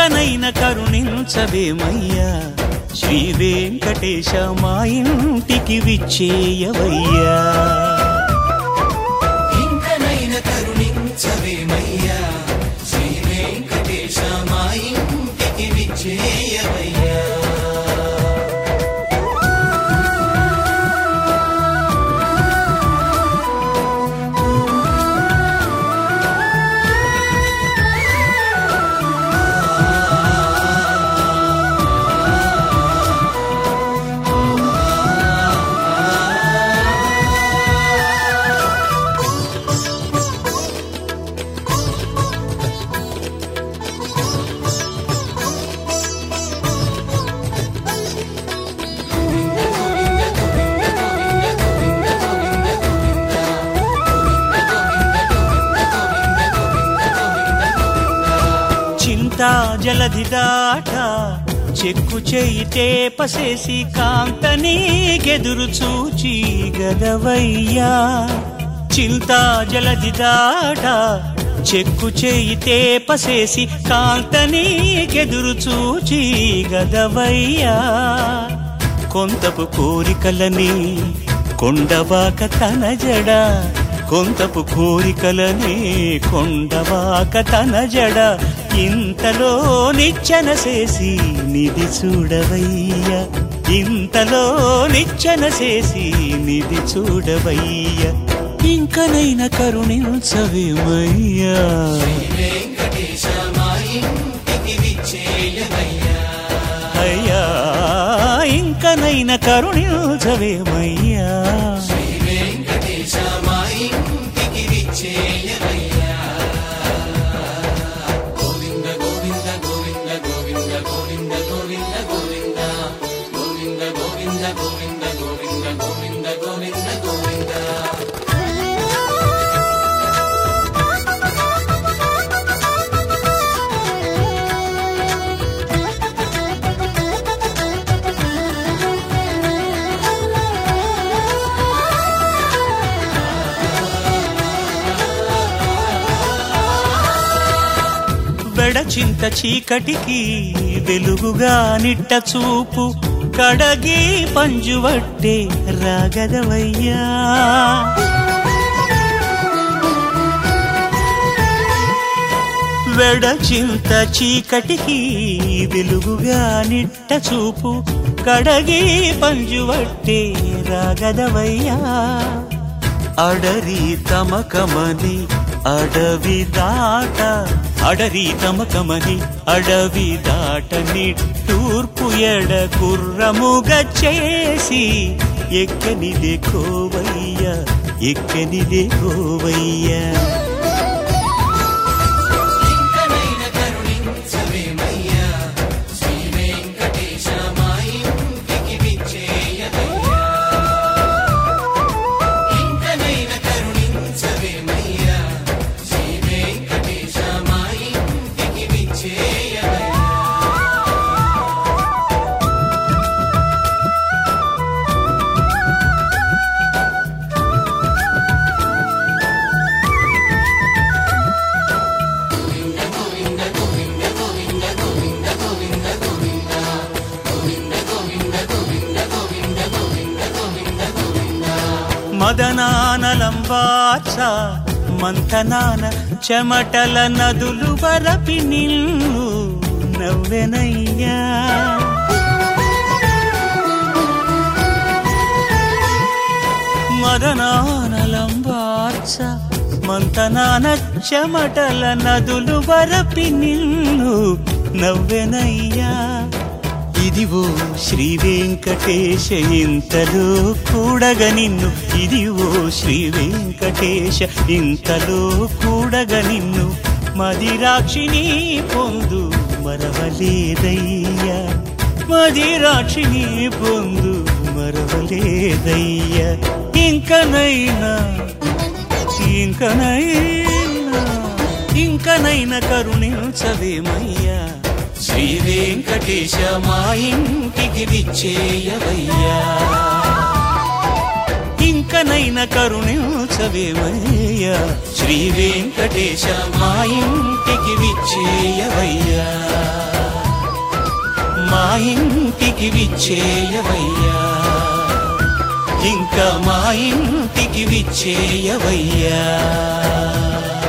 ఇంకనైన కరుణించవేమయ్యా శ్రీ వెంకటేశ మా ఇంటికి విచ్చేయవయ్యా ఇంకనైన కరుణించవేమయ్యా శ్రీ వెంకటేశ మా ఇంటికి విచ్చేయవయ్యా చింతా జలధి దాట చెక్కు చేయి తేపసేసి కాంతని గెదురు చూచి గదవయ్యా చింతా జలధి దాట చెక్కు చేయి తేపసేసి కాంతని గెదురు చూచి గదవయ్యా కొంతపు కోరికలని కొండవాక తన జడ కొంతపు కోరికలని కొండవాక తన జడ ఇంతలో నిచ్చెన చేసి నిధి చూడవయ్య ఇంతలో నిచ్చెన చేసి నిధి చూడవయ్య ఇంకనైన కరుణించవేమయ్యా వెంకటేశ మా ఇంటికి విచ్చేయవయ్యా అయ్యా ఇంకనైన కరుణించవేమయ్యా శ్రీ వెంకటేశ మా ఇంటికి విచ్చేయవయ్యా గోవింద గోవింద గోవింద గోవింద గోవింద గోవింద గోవింద గోవింద గోవింద గోవింద గోవింద గోవింద గోవింద గోవింద వెడచింత చీకటికి వెలుగుగా నిట్ట చూపు కడగి పంజువట్టే రాగదవయ్యా వెడచింత చీకటికి వెలుగుగా నిట్ట చూపు కడగి పంజువట్టే రాగదవయ్యా అడరి తమకమని అడవి దాట అడరి తమకమని అడవి దాట నిట్టూర్పు ఎడ కుర్రముగ చేసి ఎక్కనిదే కోవయ్య ఎక్కనిదే కోవయ్య ఇంకనైన కరుణించవేమయ్యా శ్రీ వెంకటేశ మా ఇంటికి విచ్చేయవయ్యా ఇంకనైన కరుణించవేమయ్యా శ్రీ వెంకటేశ మా ఇంటికి విచ్చేయవయ్యా మదనానలంబాచ మంతనాన చెమటల నదులు వరపి నిల్లు నవ్వెనయ్యా మదనానలంబాచ మంతనాన చెమటల నదులు వరపి నిల్లు నవ్వెనయ్యా ఇదివో శ్రీ వెంకటేశ ఇంతలో కూడగ నిన్ను ఇదివో శ్రీ వెంకటేశ ఇంతలో కూడగ నిన్ను మదిరాక్షిని పొందు మరవలేదయ్యా మదిరాక్షిని పొందు మరవలేదయ్యా ఇంకనైనా ఇంకనైనా ఇంకనైనా కరుణించవేమయ్యా శ్రీ వెంకటేశ మా ఇంటికి విచ్చేయవయ్యా ఇంక ఇంకనైన కరుణించవేమయ్యా శ్రీ వెంకటేశ మా ఇంటికి విచ్చేయవయ్యా మా ఇంటికి విచ్చేయవయ్యా ఇంకా మా ఇంటికి విచ్చేయవయ్యా